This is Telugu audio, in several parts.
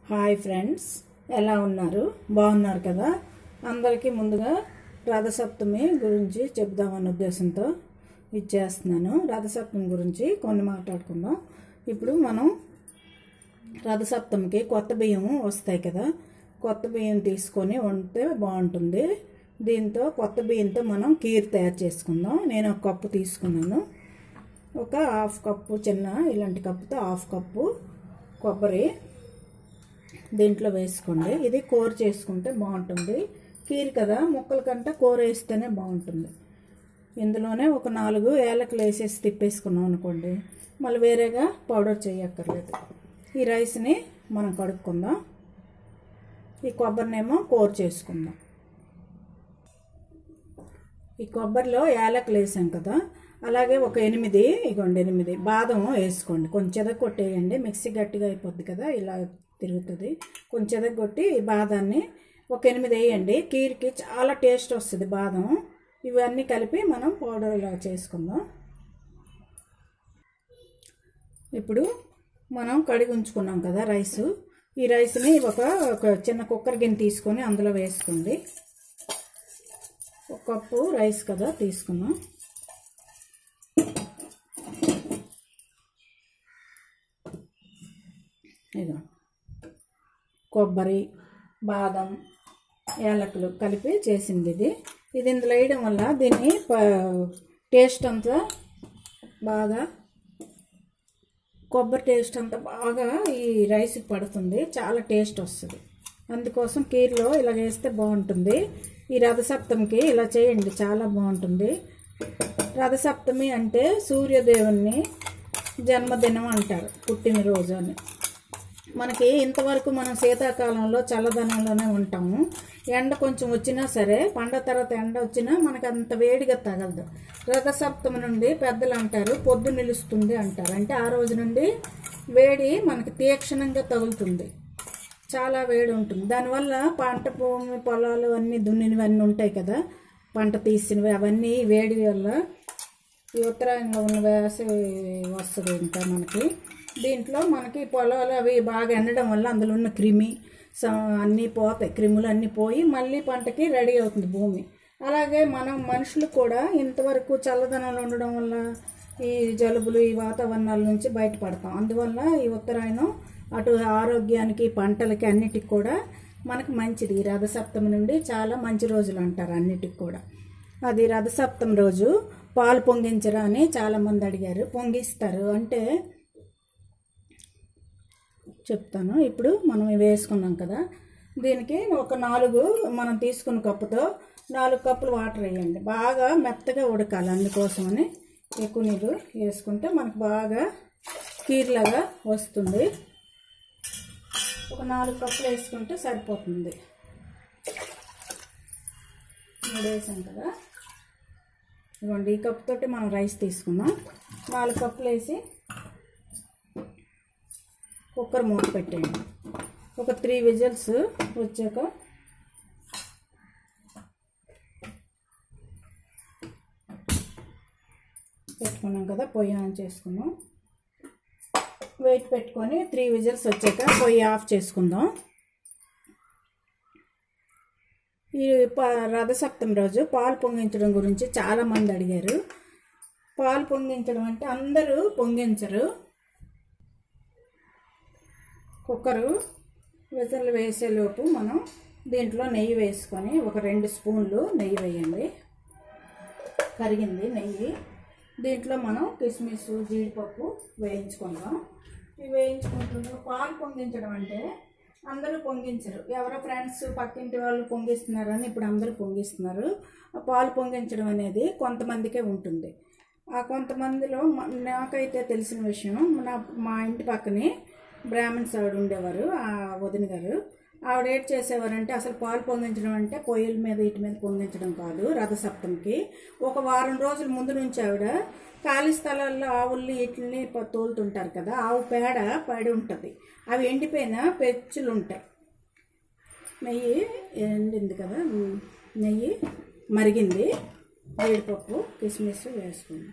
హాయ్ ఫ్రెండ్స్ ఎలా ఉన్నారు బాగున్నారు కదా అందరికీ ముందుగా రథసప్తమి గురించి చెప్దామనే ఉద్దేశంతో ఇచ్చేస్తున్నాను రథసప్తమి గురించి కొన్ని మాట్లాడుకుందాం ఇప్పుడు మనం రథసప్తమికి కొత్త బియ్యం వస్తాయి కదా కొత్త బియ్యం తీసుకొని వండితే బాగుంటుంది దీంతో కొత్త బియ్యంతో మనం కీర్ తయారు చేసుకుందాం నేను ఒక కప్పు తీసుకున్నాను ఒక హాఫ్ కప్పు చిన్న ఇలాంటి కప్పుతో హాఫ్ కప్పు కొబ్బరి దీంట్లో వేసుకోండి ఇది కూర చేసుకుంటే బాగుంటుంది కీర్ కదా ముక్కల కంటే కూర వేస్తేనే బాగుంటుంది ఇందులోనే ఒక నాలుగు ఏలకలు వేసేసి తిప్పేసుకున్నాం అనుకోండి మళ్ళీ వేరేగా పౌడర్ చేయక్కర్లేదు ఈ రైస్ని మనం కడుక్కుందాం ఈ కొబ్బరినేమో కూర చేసుకుందాం ఈ కొబ్బరిలో యాలకులు వేసాం కదా అలాగే ఒక ఎనిమిది ఇగోండి ఎనిమిది బాదం వేసుకోండి కొంచెం చెదగొట్టేయండి మిక్సీ గట్టిగా అయిపోద్ది కదా ఇలా తిరుగుతుంది కొంచెం చెదగొట్టి ఈ బాదాన్ని ఒక ఎనిమిది వేయండి కీర్కి చాలా టేస్ట్ వస్తుంది బాదం ఇవన్నీ కలిపి మనం పౌడర్ ఇలా చేసుకుందాం ఇప్పుడు మనం కడిగి ఉంచుకున్నాం కదా రైస్ ఈ రైస్ని ఒక ఒక చిన్న కుక్కర్ గిన్నె తీసుకొని అందులో వేసుకోండి ఒక కప్పు రైస్ కదా తీసుకున్నాం ఇదో కొబ్బరి బాదం యాలకులు కలిపి చేసింది ఇది ఇది ఇందులో వేయడం వల్ల దీన్ని టేస్ట్ అంతా బాగా కొబ్బరి టేస్ట్ అంతా బాగా ఈ రైస్కి పడుతుంది చాలా టేస్ట్ వస్తుంది అందుకోసం కీర్లో ఇలా వేస్తే బాగుంటుంది ఈ రథసప్తమికి ఇలా చేయండి చాలా బాగుంటుంది రథసప్తమి అంటే సూర్యదేవుని జన్మదినం అంటారు పుట్టినరోజు అని మనకి ఇంతవరకు మనం శీతాకాలంలో చల్లదనంలోనే ఉంటాము ఎండ కొంచెం వచ్చినా సరే పండ తర్వాత ఎండ వచ్చినా మనకు అంత వేడిగా తగలదు రథసప్తమి నుండి పెద్దలు అంటారు పొద్దు నిలుస్తుంది అంటారు అంటే ఆ రోజు నుండి వేడి మనకి తీక్షణంగా తగులుతుంది చాలా వేడి ఉంటుంది దానివల్ల పంట భూమి పొలాలు అన్నీ దున్నినవన్నీ ఉంటాయి కదా పంట తీసినవి అవన్నీ వేడి వల్ల ఈ ఉత్తరాయంలో ఉన్న వేసవి వస్తుంది ఇంకా మనకి దీంట్లో మనకి పొలాలు అవి బాగా ఎండడం వల్ల అందులో ఉన్న క్రిమి అన్నీ పోతాయి క్రిములు అన్నీ పోయి మళ్ళీ పంటకి రెడీ అవుతుంది భూమి అలాగే మనం మనుషులు కూడా ఇంతవరకు చల్లదనంలో ఉండడం వల్ల ఈ జలుబులు ఈ వాతావరణాల నుంచి బయటపడతాం అందువల్ల ఈ ఉత్తరాయణం అటు ఆరోగ్యానికి పంటలకి అన్నిటికి కూడా మనకు మంచిది ఈ రథసప్తమి నుండి చాలా మంచి రోజులు అంటారు అన్నిటికి కూడా అది రథసప్తమి రోజు పాలు పొంగించరా అని చాలామంది అడిగారు పొంగిస్తారు అంటే చెప్తాను ఇప్పుడు మనం ఇవి వేసుకున్నాం కదా దీనికి ఒక నాలుగు మనం తీసుకున్న కప్పుతో నాలుగు కప్పులు వాటర్ వేయండి బాగా మెత్తగా ఉడకాలి అందుకోసమని ఎక్కువ నీళ్ళు వేసుకుంటే మనకు బాగా కీర్లాగా వస్తుంది ఒక నాలుగు కప్పులు వేసుకుంటే సరిపోతుంది మూడు వేసాం కదా ఇవ్వండి ఈ కప్పు తోటి మనం రైస్ తీసుకున్నాం నాలుగు కప్పులు వేసి కుక్కర్ మూత పెట్టేయండి ఒక త్రీ విజిల్స్ వచ్చాక పెట్టుకున్నాం కదా పొయ్యి ఆన్ చేసుకున్నాం వెయిట్ పెట్టుకొని త్రీ విజిల్స్ వచ్చాక పొయ్యి ఆఫ్ చేసుకుందాం ఈ రథసప్తమి రోజు పాలు పొంగించడం గురించి చాలామంది అడిగారు పాలు పొంగించడం అంటే అందరూ పొంగించరు కుక్కరు విజలు వేసేలోపు మనం దీంట్లో నెయ్యి వేసుకొని ఒక రెండు స్పూన్లు నెయ్యి వేయండి కరిగింది నెయ్యి దీంట్లో మనం కిస్మిస్ జీడిపప్పు వేయించుకుందాం ఇవి వేయించుకుంటున్నాం పాలు పొంగించడం అంటే అందరూ పొంగించరు ఎవరో ఫ్రెండ్స్ పక్కింటి వాళ్ళు పొంగిస్తున్నారని ఇప్పుడు అందరూ పొంగిస్తున్నారు ఆ పాలు పొంగించడం అనేది కొంతమందికే ఉంటుంది ఆ కొంతమందిలో నాకైతే తెలిసిన విషయం నా మా ఇంటి పక్కనే బ్రాహ్మణ్స్ ఆవిడ ఉండేవారు ఆ వదిన గారు ఆవిడ ఏం చేసేవారంటే అసలు పాలు పొంగించడం అంటే పొయ్యిల మీద ఇటు మీద పొంగించడం కాదు రథసప్తమికి ఒక వారం రోజుల ముందు నుంచి ఆవిడ ఖాళీ స్థలాల్లో ఆవుల్ని వీటిని తోలుతుంటారు కదా ఆవు పేడ పడి ఉంటుంది అవి ఎండిపోయిన పెచ్చులు ఉంటాయి నెయ్యి ఎండింది కదా నెయ్యి మరిగింది జీడిపప్పు కిస్మిస్ వేసుకుంది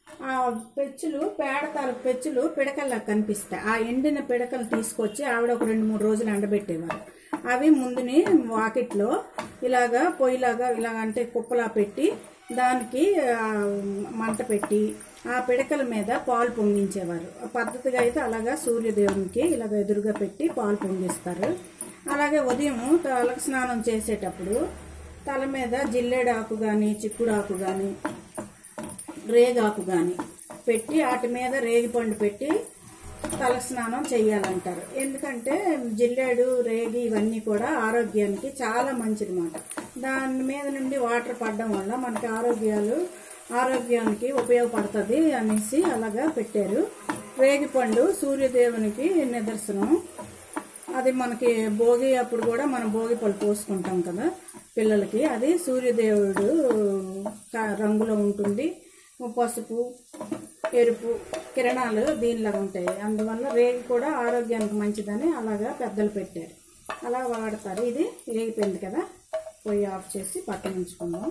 ఆ పెచ్చులు పేడ తాలూకు పెచ్చులు పిడకల్లా కనిపిస్తాయి ఆ ఎండిన పిడకలు తీసుకొచ్చి ఆవిడ ఒక రెండు మూడు రోజులు ఎండబెట్టేవారు అవి ముందుని వాకిట్లో ఇలాగా పొయ్యిలాగా ఇలాగ అంటే కుప్పలా పెట్టి దానికి ఆ, మంట పెట్టి ఆ పిడకల మీద పాలు పొంగించేవారు ఆ పద్ధతిగా అయితే అలాగా సూర్యదేవునికి ఇలాగ ఎదురుగా పెట్టి పాలు పొంగిస్తారు అలాగే ఉదయం తలకు స్నానం చేసేటప్పుడు తల మీద జిల్లేడాకు కానీ చిక్కుడాకు కానీ రేగాకు కానీ పెట్టి వాటి మీద రేగిపండు పెట్టి తల స్నానం చేయాలంటారు ఎందుకంటే జిల్లేడు రేగి ఇవన్నీ కూడా ఆరోగ్యానికి చాలా మంచిది మాట దాని మీద నుండి వాటర్ పడడం వల్ల మనకి ఆరోగ్యాలు ఆరోగ్యానికి ఉపయోగపడుతుంది అనేసి అలాగా పెట్టారు రేగిపండు సూర్యదేవునికి నిదర్శనం అది మనకి భోగి అప్పుడు కూడా మనం భోగి పళ్ళు పోసుకుంటాం కదా పిల్లలకి అది సూర్యదేవుడు క- రంగులో ఉంటుంది పసుపు ఎరుపు కిరణాలు దీనిలాగా ఉంటాయి అందువల్ల రేగి కూడా ఆరోగ్యానికి మంచిదని అలాగా పెద్దలు పెట్టారు అలా వాడతారు ఇది రేగిపోయింది కదా పొయ్యి ఆఫ్ చేసి పక్కన ఉంచుకుందాం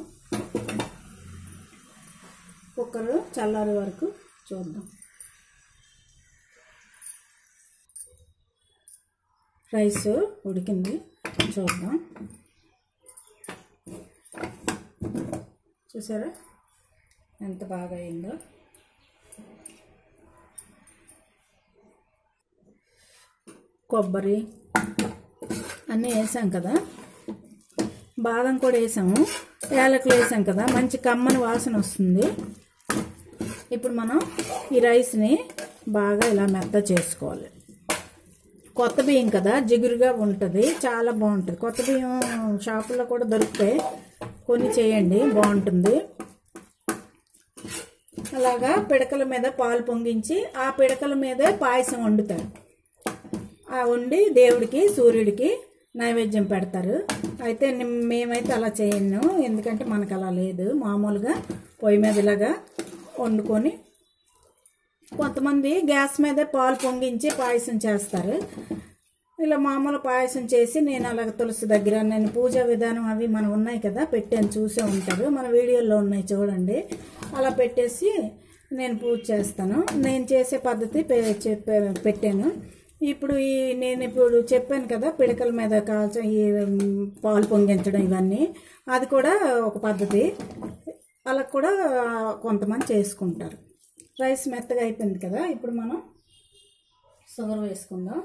కుక్కర్ చల్లారే వరకు చూద్దాం రైస్ ఉడికింది చూద్దాం చూసారా ఎంత బాగా అయిందో కొబ్బరి అన్నీ వేసాం కదా బాదం కూడా వేసాము యాలకులు వేసాం కదా మంచి కమ్మని వాసన వస్తుంది ఇప్పుడు మనం ఈ రైస్ని బాగా ఇలా మెత్త చేసుకోవాలి కొత్త బియ్యం కదా జిగురుగా ఉంటుంది చాలా బాగుంటుంది కొత్త బియ్యం షాపుల్లో కూడా దొరుకుతాయి కొన్ని చేయండి బాగుంటుంది అలాగా పిడకల మీద పాలు పొంగించి ఆ పిడకల మీదే పాయసం వండుతారు ఆ వండి దేవుడికి సూర్యుడికి నైవేద్యం పెడతారు అయితే నిమ్- మేమైతే అలా చేయను ఎందుకంటే మనకు అలా లేదు మామూలుగా పొయ్యి మీద ఇలాగా వండుకొని కొంతమంది గ్యాస్ మీదే పాలు పొంగించి పాయసం చేస్తారు ఇలా మామూలు పాయసం చేసి నేను అలాగ తులసి దగ్గర నేను పూజా విధానం అవి మనం ఉన్నాయి కదా పెట్టాను చూసే ఉంటారు మన వీడియోలో ఉన్నాయి చూడండి అలా పెట్టేసి నేను పూజ చేస్తాను నేను చేసే పద్ధతి పె- చెప్పే- పెట్టాను ఇప్పుడు ఈ నేను ఇప్పుడు చెప్పాను కదా పిడకల మీద కాల్చ ఈ ఉమ్, పాలు పొంగించడం ఇవన్నీ అది కూడా ఒక పద్ధతి అలా కూడా కొంతమంది చేసుకుంటారు రైస్ మెత్తగా అయిపోయింది కదా ఇప్పుడు మనం షుగర్ వేసుకుందాం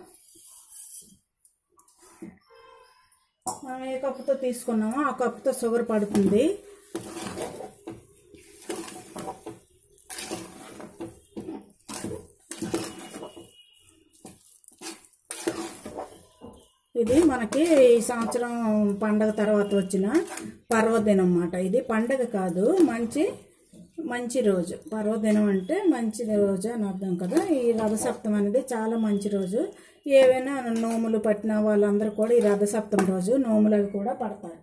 మనం ఏ కప్పుతో తీసుకున్నామో ఆ కప్పుతో షుగర్ పడుతుంది ఇది మనకి ఈ సంవత్సరం పండగ తర్వాత వచ్చిన పర్వదినం అన్నమాట ఇది పండగ కాదు మంచి మంచి రోజు పర్వదినం అంటే మంచి రోజు అని అర్థం కదా ఈ రథసప్తం అనేది చాలా మంచి రోజు ఏవైనా నోములు పట్టిన వాళ్ళందరూ కూడా ఈ రథసప్తం రోజు నోములు అవి కూడా పడతారు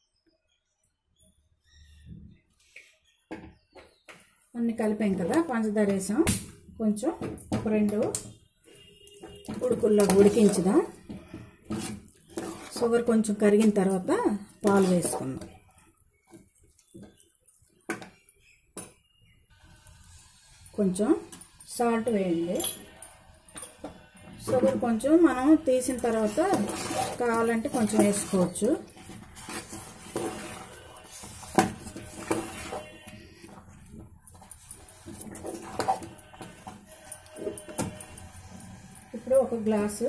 అన్ని కలిపాం కదా పంచదార వేసాం కొంచెం ఒక రెండు ఉడుకుల్లో ఉడికించుదాం షుగర్ కొంచెం కరిగిన తర్వాత పాలు వేసుకుందాం కొంచెం సాల్ట్ వేయండి షుగర్ కొంచెం మనం తీసిన తర్వాత కావాలంటే కొంచెం వేసుకోవచ్చు ఇప్పుడు ఒక గ్లాసు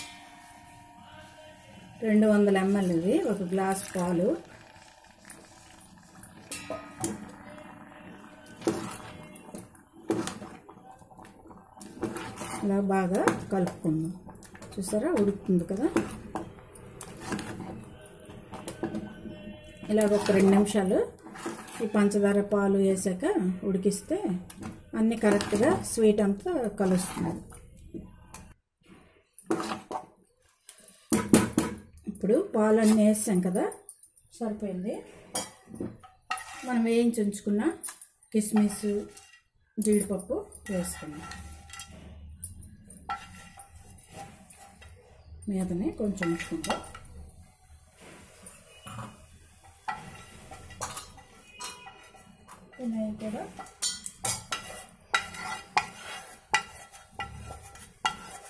రెండు వందల ఎంఎల్ ఇవి ఒక గ్లాస్ పాలు ఇలా బాగా కలుపుకుందాం చూసారా ఉడుకుతుంది కదా ఇలా ఒక రెండు నిమిషాలు ఈ పంచదార పాలు వేసాక ఉడికిస్తే అన్నీ కరెక్ట్గా స్వీట్ అంతా కలుస్తుంది ఇప్పుడు పాలన్నీ వేసాం కదా సరిపోయింది మనం వేయించి ఉంచుకున్న కిస్మిస్ జీడిపప్పు వేసుకున్నాం మీదనే కొంచెం ఉంచుకుంటాం నెయ్యి కూడా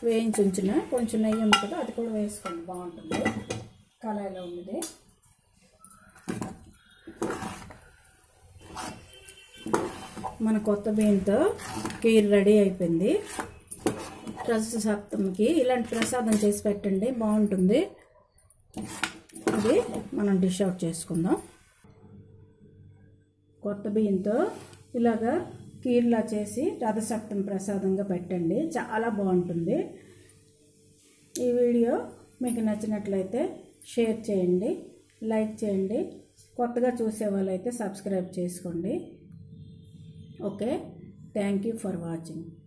వేయించి ఉంచిన కొంచెం నెయ్యి ఉంది కదా అది కూడా వేసుకోండి బాగుంటుంది కళాయిలో ఉన్నది మన కొత్త బియ్యంతో కీర్ రెడీ అయిపోయింది రస సప్తమికి ఇలాంటి ప్రసాదం చేసి పెట్టండి బాగుంటుంది ఇది మనం డిష్ అవుట్ చేసుకుందాం కొత్త బియ్యంతో ఇలాగా కీర్లా చేసి రథసప్తమి ప్రసాదంగా పెట్టండి చాలా బాగుంటుంది ఈ వీడియో మీకు నచ్చినట్లయితే షేర్ చేయండి లైక్ చేయండి కొత్తగా చూసే వాళ్ళైతే సబ్స్క్రైబ్ చేసుకోండి okay thank you for watching